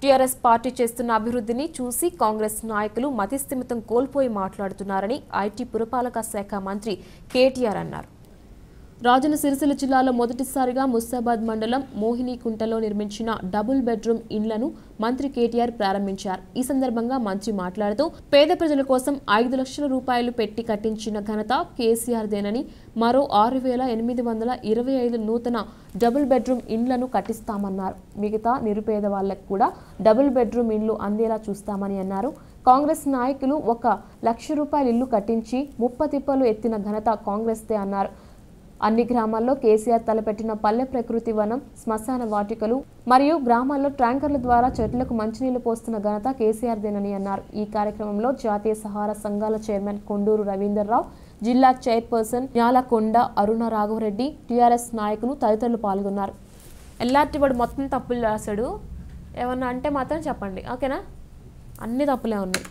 TRS party చేస్తున్న అభివృద్ధిని చూసి కాంగ్రెస్ నాయకులు మతిస్థిమితం కోల్పోయి మాట్లాడుతున్నారని ఐటీ పురపాలక శాఖ మంత్రి కేటీఆర్ అన్నారు రాజన్న సిరిసిల్ల జిల్లాలో మొదటిసారిగా ముస్తాబాద్ మండలం మోహినికుంటలో నిర్మించిన డబుల్ బెడ్రూమ్ ఇండ్లను మంత్రి కేటీఆర్ ప్రారంభించారు ఈ సందర్భంగా మంత్రి మాట్లాడుతూ పేద ప్రజల కోసం ఐదు లక్షల రూపాయలు పెట్టి కట్టించిన ఘనత కేసీఆర్దేనని మరో ఆరు వేల ఎనిమిది వందల ఇరవై ఐదు నూతన డబుల్ బెడ్రూమ్ ఇండ్లను కట్టిస్తామన్నారు మిగతా నిరుపేద వాళ్లకు కూడా డబుల్ బెడ్రూమ్ ఇండ్లు అందేలా చూస్తామని అన్నారు కాంగ్రెస్ నాయకులు ఒక లక్ష రూపాయల ఇల్లు కట్టించి ముప్పతిప్పలు ఎత్తిన ఘనత కాంగ్రెస్దే అన్నారు అన్ని గ్రామాల్లో కేసీఆర్ తలపెట్టిన పల్లె ప్రకృతి వనం శ్మశాన వాటికలు మరియు గ్రామాల్లో ట్యాంకర్ల ద్వారా చెట్లకు మంచినీళ్లు పోస్తున్న ఘనత కేసీఆర్దేనని అన్నారు ఈ కార్యక్రమంలో జాతీయ సహారా సంఘాల చైర్మన్ కొండూరు రవీందర్రావు జిల్లా చైర్పర్సన్ న్యాలకొండ అరుణ రాఘవరెడ్డి టీఆర్ఎస్ నాయకులు తదితరులు పాల్గొన్నారు ఎల్లాంటి వాడు మొత్తం తప్పులు రాశాడు ఏమన్నా అంటే మాత్రం చెప్పండి ఓకేనా అన్ని తప్పులే ఉన్నాయి